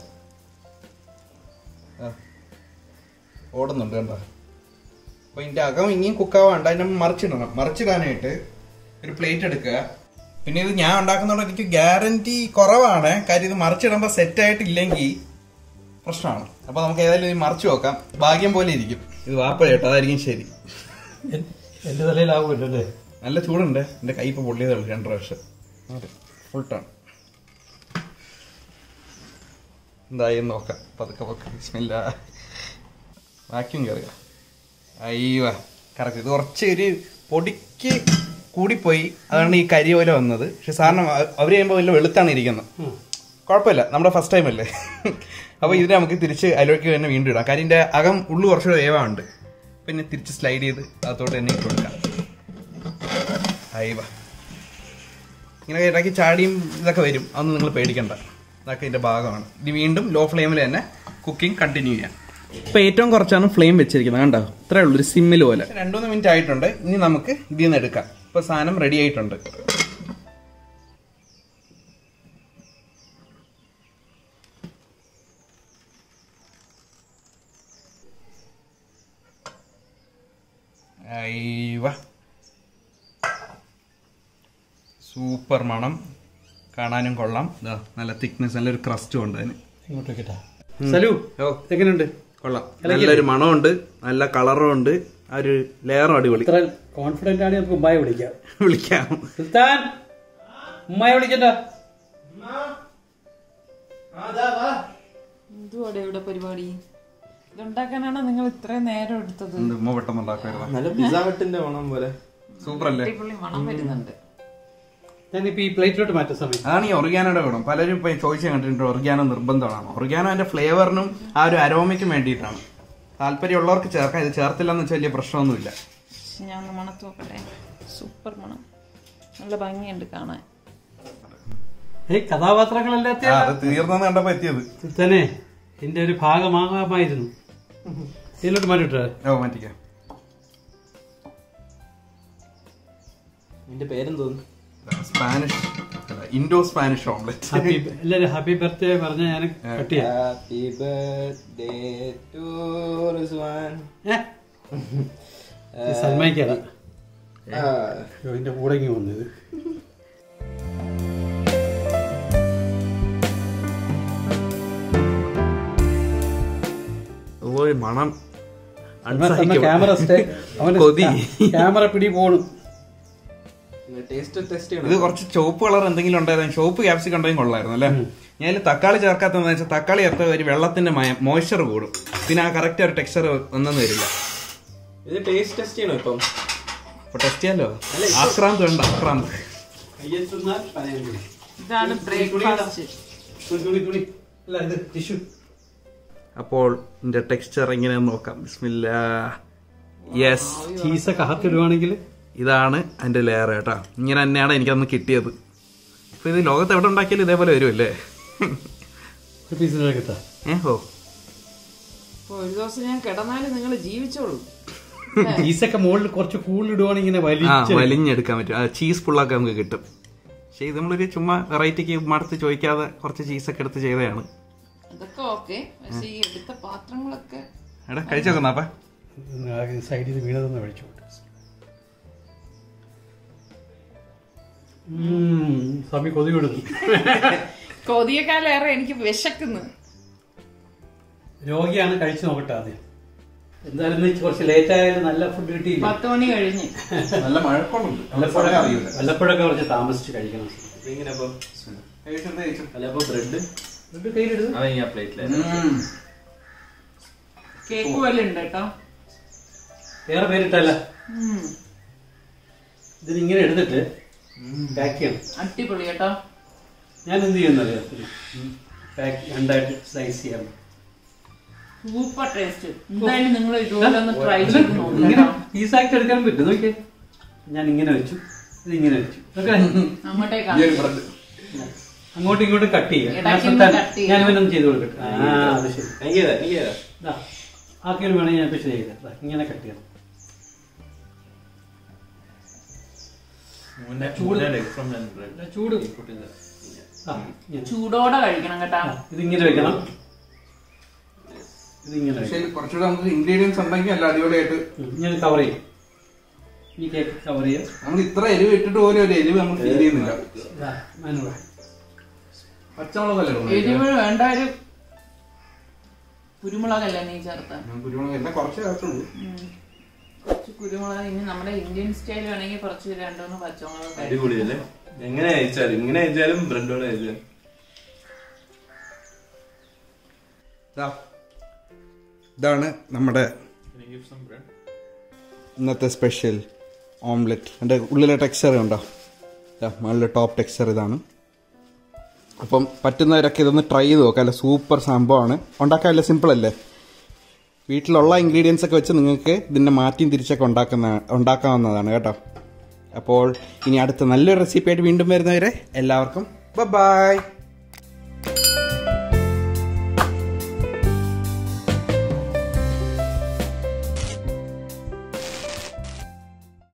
[SPEAKER 1] ആ. ഓടുന്നുണ്ട് കണ്ടോ അപ്പൊ ഇതിന്റെ അകം ഇനിയും കുക്കാവാണ്ട് അതിനെ മറിച്ചിടണം മറിച്ചിടാനായിട്ട് ഒരു പ്ലേറ്റ് എടുക്കുക പിന്നെ ഇത് ഞാൻ ഉണ്ടാക്കുന്നതുകൊണ്ട് എനിക്ക് ഗ്യാരണ്ടി കുറവാണ് കാര്യം ഇത് മറിച്ചിടുമ്പോൾ സെറ്റ് ആയിട്ടില്ലെങ്കിൽ പ്രശ്നമാണ് അപ്പൊ നമുക്ക് ഏതായാലും ഇത് മറിച്ച് നോക്കാം ഭാഗ്യം പോലെ ഇരിക്കും ഇത് വാപ്പ ചേട്ടാ അതായിരിക്കും ശരി
[SPEAKER 3] എന്റെ തലയിലാവുമല്ലോ അല്ലേ
[SPEAKER 1] നല്ല ചൂടുണ്ട് എന്റെ കൈ ഇപ്പൊ പൊള്ളിയതേ ഉള്ളൂ രണ്ടര വർഷം ഫുൾ ടൺ എന്തായി നോക്കാം പതുക്കെ പതുക്കെ ബിസ്മില്ല വാക്യൂം കയറുക അയ്യോ കറക്റ്റ് ഇത് കുറച്ച് ഒരു പൊടിക്ക് കൂടിപ്പോയി അതാണ് ഈ കരി പോലെ വന്നത് പക്ഷെ സാറിന് അവർ ചെയ്യുമ്പോൾ വലിയ വെളുത്താണ് ഇരിക്കുന്നത് കുഴപ്പമില്ല നമ്മുടെ ഫസ്റ്റ് ടൈം അല്ലേ അപ്പോൾ ഇതിനെ നമുക്ക് തിരിച്ച് അതിലേക്ക് തന്നെ വീണ്ടും ഇടാം കാര്യം ഇതിന്റെ അകം ഉള്ളു കുറച്ചുകൂടെ വേവാണ്ട് പിന്നെ തിരിച്ച് സ്ലൈഡ് ചെയ്ത് അതോട്ട് തന്നെ ഇട്ട് കൊടുക്കാം അയ്യവ ഇങ്ങനെ ഇടയ്ക്ക് ചാടിയും ഇതൊക്കെ വരും അതൊന്നും നിങ്ങൾ പേടിക്കണ്ട ഇതൊക്കെ ഇതിന്റെ ഭാഗമാണ് ഇത് വീണ്ടും ലോ ഫ്ലെയിമിൽ തന്നെ കുക്കിംഗ് കണ്ടിന്യൂ ചെയ്യാം ഇപ്പൊ ഏറ്റവും കുറച്ചാണ് ഫ്ലെയിം വെച്ചിരിക്കുന്നത് കണ്ടോ ഇത്രേ ഉള്ളൂ ഒരു സിമ്മിൽ പോലെ രണ്ടുമൂന്ന് മിനിറ്റ് ആയിട്ടുണ്ട് ഇനി നമുക്ക് ഇതിൽ നിന്ന് എടുക്കാം ഇപ്പൊ സാധനം റെഡി ആയിട്ടുണ്ട് അയ്യവ സൂപ്പർ മണം കാണാനും കൊള്ളാം ഇതാ നല്ല തിക്നെസ് നല്ലൊരു ക്രസ്റ്റും ഉണ്ട് അതിന്
[SPEAKER 3] ഇങ്ങോട്ട് വെക്കട്ടാ സലു
[SPEAKER 1] ഓ
[SPEAKER 3] എങ്ങനെയുണ്ട്
[SPEAKER 1] കൊള്ളാം നല്ലൊരു മണമുണ്ട് നല്ല കളറും ഉണ്ട് ആ ഒരു ലെയറും അടിപൊളി
[SPEAKER 3] ഇത്ര കോൺഫിഡന്റ് ആണ് നമുക്ക് ഉമ്മായി വിളിക്കാം
[SPEAKER 1] വിളിക്കാം
[SPEAKER 3] സുൽത്താൻ ഉമ്മായി വിളിക്കണ്ട
[SPEAKER 2] എന്തുവാടെ ഇവിടെ പരിപാടി ഇതുണ്ടാക്കാനാണ് നിങ്ങൾ ഇത്രയും നേരം എടുത്തത്
[SPEAKER 1] എന്ത് ഉമ്മ പെട്ടെന്ന് ഉണ്ടാക്കുമായിരുന്നു
[SPEAKER 4] നല്ല പിസ ഹട്ടിന്റെ മണം പോലെ
[SPEAKER 1] സൂപ്പർ അല്ലേ
[SPEAKER 2] അടിപൊളി മണം വരുന്നുണ്ട്
[SPEAKER 3] ഞാനിപ്പോ ഈ പ്ലേറ്റിലോട്ട് മാറ്റാൻ സമയം
[SPEAKER 1] അതാണ് ഈ ഒറിഗാനോയുടെ ഗുണം പലരും ഇപ്പൊ ചോദിച്ചു കണ്ടിട്ടുണ്ട് ഒറിഗാനോ നിർബന്ധമാണ് ഒറിഗാനോ അതിന്റെ ഫ്ലേവറിനും ആ ഒരു അരോമയ്ക്കും വേണ്ടിയിട്ടാണ് താല്പര്യമുള്ളവർക്ക് ചേർക്കാം ഇത് ചേർത്തില്ലെന്ന് വെച്ചാൽ വലിയ പ്രശ്നമൊന്നുമില്ല
[SPEAKER 2] പക്ഷെ ഞാൻ ഒന്ന് മണത്ത് നോക്കട്ടെ സൂപ്പർ മണം നല്ല ഭംഗിയുണ്ട് കാണാൻ
[SPEAKER 3] ഏയ് കഥാപാത്രങ്ങളെല്ലാം
[SPEAKER 1] ആ, അത് തീർന്നെന്ന് കണ്ടപ്പോ എത്തിയത്
[SPEAKER 3] സുൽത്താനെ എന്റെ ഒരു ഭാഗമാകാമായിരുന്നു ഇതിലോട്ട് മാറ്റിട്ടാ
[SPEAKER 1] ഓ മാറ്റിക്കാം
[SPEAKER 4] നിന്റെ പേരെന്തോന്നു
[SPEAKER 1] സ്പാനിഷ് അല്ല, ഇൻഡോ സ്പാനിഷ് ഓംലെറ്റ്
[SPEAKER 3] ഹാപ്പി എല്ലാരും ഹാപ്പി ബർത്ത്ഡേ പറഞ്ഞ ഞാൻ കട്ട് ചെയ്യാം
[SPEAKER 4] ഹാപ്പി ബർത്ത്ഡേ ടു റിസ്വാൻ
[SPEAKER 3] ഏ? ഇത് സൽമാനിക്കാതാ എന്റെ കൂടെ ഇങ്ങ് വന്നത്
[SPEAKER 1] ഓ മണം
[SPEAKER 3] ക്യാമറ
[SPEAKER 1] കൊതി.
[SPEAKER 3] ക്യാമറ പിടി പോണു
[SPEAKER 4] ടേസ്റ്റ് ടെസ്റ്റ്
[SPEAKER 1] ഇത് കുറച്ച് ചുവപ്പ് കളർ എന്തെങ്കിലും ഉണ്ടായിരുന്നു ചുവപ്പ് ക്യാപ്സിക്കം ഉണ്ടെങ്കിൽ കൊള്ളായിരുന്നു അല്ലേ ഞാൻ ഇതിൽ തക്കാളി ചേർക്കാത്തതെന്ന് വെച്ചാൽ തക്കാളി ചേർത്ത ഒരു വെള്ളത്തിന്റെ മോയ്സ്ചർ കൂടും പിന്നെ ആ കറക്റ്റ് ഒരു ടെക്സ്ചർ ഒന്നും വരില്ല
[SPEAKER 4] ഇത് ടേസ്റ്റ് ടെസ്റ്റ് ചെയ്യണോ ഇപ്പം
[SPEAKER 1] അപ്പൊ ടെസ്റ്റ് ചെയ്യാലോ ആക്രാന്ത് വേണ്ട ആക്രാന്ത്
[SPEAKER 3] കയ്യെത്തുന്നാൽ പനയം കൂടി
[SPEAKER 2] ഇതാണ് ബ്രേക്ക്ഫാസ്റ്റ്
[SPEAKER 3] തുണി തുണി തുണി അല്ല ഇത് ടിഷ്യൂ
[SPEAKER 1] അപ്പോൾ ഇതിന്റെ ടെക്സ്ചർ എങ്ങനെ നോക്കാം ബിസ്മില്ല യെസ്
[SPEAKER 3] ചീസൊക്കെ അകത്തിടുവാണെങ്കിൽ
[SPEAKER 1] ഇതാണ് അതിന്റെ ലെയർ കേട്ടോ ഇങ്ങനെ തന്നെയാണ് എനിക്കന്ന് കിട്ടിയത് അപ്പൊ ഇത് ലോകത്ത് എവിടെ ഉണ്ടാക്കിയാലും ഇതേപോലെ വരുമല്ലേ
[SPEAKER 3] ഒരു പീസിനൊക്കെ കിട്ടാ
[SPEAKER 1] ഏ ഓ
[SPEAKER 2] ഇപ്പൊ ഒരു ദിവസം ഞാൻ കിടന്നാലും നിങ്ങൾ ജീവിച്ചോളൂ
[SPEAKER 3] ചീസൊക്കെ മുകളിൽ കുറച്ച് കൂടുതൽ ഇടുവാണെങ്കിൽ ഇങ്ങനെ
[SPEAKER 1] ആ
[SPEAKER 3] വലിച്ച്
[SPEAKER 1] വലിഞ്ഞെടുക്കാൻ പറ്റും ആ ചീസ് ഫുള്ളൊക്കെ നമുക്ക് കിട്ടും പക്ഷെ ഇത് നമ്മളൊരു ചുമ്മാ വെറൈറ്റിക്ക് മടുത്ത് ചോദിക്കാതെ കുറച്ച് ചീസൊക്കെ എടുത്ത് ചെയ്തതാണ്
[SPEAKER 2] അതൊക്കെ ഓക്കെ പക്ഷെ ഈ എടുത്ത പാത്രങ്ങളൊക്കെ
[SPEAKER 1] എടാ കഴിച്ചു നോക്കുന്നപ്പ
[SPEAKER 3] സൈഡിൽ നിന്ന് വീണതൊന്ന് കഴിച്ചു സ്വാമി കൊതി വിടുന്നു
[SPEAKER 2] കൊതിയേക്കാളേറെ എനിക്ക് വിശക്കുന്നു
[SPEAKER 3] രോഗിയാണ് കഴിച്ചു നോക്കട്ടെ ആദ്യം എന്തായാലും ഇന്ന് കുറച്ച് ലേറ്റ് ആയാലും നല്ല ഫുഡ് കിട്ടിയില്ല
[SPEAKER 2] പത്ത് മണി കഴിഞ്ഞ്
[SPEAKER 1] നല്ല മഴക്കോളുണ്ട്
[SPEAKER 3] വല്ലപ്പോഴൊക്കെ വല്ലപ്പോഴൊക്കെ കുറച്ച് താമസിച്ച് കഴിക്കണം
[SPEAKER 4] ഇങ്ങനെ അപ്പം
[SPEAKER 1] കഴിച്ചത് കഴിച്ചു
[SPEAKER 4] അല്ല അപ്പൊ ബ്രെഡ്
[SPEAKER 3] ബ്രെഡ് കയ്യിലിടുന്നു
[SPEAKER 5] അവൻ ഈ പ്ലേറ്റില്
[SPEAKER 2] കേക്ക് പോലെ ഉണ്ട് കേട്ടോ
[SPEAKER 3] വേറെ പേരിട്ടല്ല ഇതിനിങ്ങനെ എടുത്തിട്ട് പാക്ക് ചെയ്യണം
[SPEAKER 2] അടിപൊളി കേട്ടോ
[SPEAKER 3] ഞാൻ എന്ത് ചെയ്യുന്നറിയാം പാക്ക് രണ്ടായിട്ട് സ്ലൈസ് ചെയ്യാം
[SPEAKER 2] സൂപ്പർ ടേസ്റ്റ് എന്തായാലും നിങ്ങൾ ഇതുപോലെ ഒന്ന് ട്രൈ ചെയ്ത്
[SPEAKER 3] ഇങ്ങനെ
[SPEAKER 2] നോക്കണം
[SPEAKER 3] പീസായിട്ട് എടുക്കാൻ പറ്റും നോക്കിയേ ഞാൻ ഇങ്ങനെ വെച്ചു ഇത് ഇങ്ങനെ വെച്ചു ഓക്കെ
[SPEAKER 2] അങ്ങോട്ടേക്കാണ്
[SPEAKER 3] അങ്ങോട്ടും ഇങ്ങോട്ടും കട്ട് ചെയ്യാം ഞാൻ
[SPEAKER 2] ഇടയ്ക്ക്
[SPEAKER 3] സ്വന്തം-
[SPEAKER 2] cut ചെയ്യാം.
[SPEAKER 3] ഞാൻ ഇവനൊന്ന് ചെയ്ത് കൊടുക്കട്ടെ ആ അത് ശരി
[SPEAKER 5] എനിക്ക് തരാം, എനിക്ക് തരാം.
[SPEAKER 3] ദാ, ആക്കിയാലും വേണമെങ്കിൽ ഞാൻ ഇപ്പൊ ചെയ്ത് ദാ, ഇങ്ങനെ കട്ട് ചെയ്യണം ചൂട് ചൂട് ആ, ഇങ്ങനെ.
[SPEAKER 2] ചൂടോടെ കഴിക്കണം കേട്ടാ
[SPEAKER 3] ആ, ഇതിങ്ങനെ വെക്കണം ഇതിങ്ങനെ വെക്കണം
[SPEAKER 1] കുറച്ചുകൂടെ നമുക്ക് ഇൻഗ്രീഡിയൻസ് ഉണ്ടെങ്കിൽ അല്ല അടിപൊളിയായിട്ട്
[SPEAKER 3] ഉം, ഇങ്ങനെ കവർ ചെയ്യും ഈ കേക്ക് കവർ ചെയ്യാം
[SPEAKER 1] നമ്മൾ ഇത്ര എരിവ് ഇട്ടിട്ട് പോലും ഒരു എരിവ് നമ്മൾ ഫീൽ ചെയ്യുന്നില്ല
[SPEAKER 3] ദാ, മാനുവൽ.
[SPEAKER 1] പച്ചമുളകല്ലേ ഇടുന്നത്?
[SPEAKER 2] എരിവ് വേണ്ട ഒരു കുരുമുളകല്ലേ നീ ചേർത്ത
[SPEAKER 1] ഞാൻ കുരുമുളക് എന്നെ കുറച്ചേ ചേർത്തുള്ളൂ
[SPEAKER 2] കുറച്ച് കുരുമുളക് ഇനി നമ്മുടെ ഇന്ത്യൻ സ്റ്റൈൽ വേണമെങ്കിൽ കുറച്ച് രണ്ടൂന്ന് പച്ചമുളക് കഴിക്കാം.
[SPEAKER 4] അടിപൊളിയല്ലേ എങ്ങനെ അയച്ചാലും ഇങ്ങനെ അയച്ചാലും ബ്രെഡോടെ അയച്ചാലും
[SPEAKER 1] ദാ, ഇതാണ് നമ്മുടെ ഇന്നത്തെ സ്പെഷ്യൽ ഓംലെറ്റ് എൻ്റെ ഉള്ളിലെ ടെക്സ്ചർ ഉണ്ടോ മുകളിലെ ടോപ്പ് ടെക്സ്ചർ ഇതാണ് അപ്പം പറ്റുന്നവരൊക്കെ ഇതൊന്ന് ട്രൈ ചെയ്ത് നോക്കാം അല്ല സൂപ്പർ സംഭവമാണ് ഉണ്ടാക്കാൻ അല്ല സിമ്പിൾ അല്ലേ വീട്ടിലുള്ള ഇൻഗ്രീഡിയൻസ് ഒക്കെ വെച്ച് നിങ്ങൾക്ക് ഇതിൻ്റെ മാറ്റിയും തിരിച്ചൊക്കെ ഉണ്ടാക്കുന്ന ഉണ്ടാക്കാവുന്നതാണ് കേട്ടോ അപ്പോൾ ഇനി അടുത്ത നല്ലൊരു റെസിപ്പി ആയിട്ട് വീണ്ടും വരുന്നവരെ എല്ലാവർക്കും ബൈ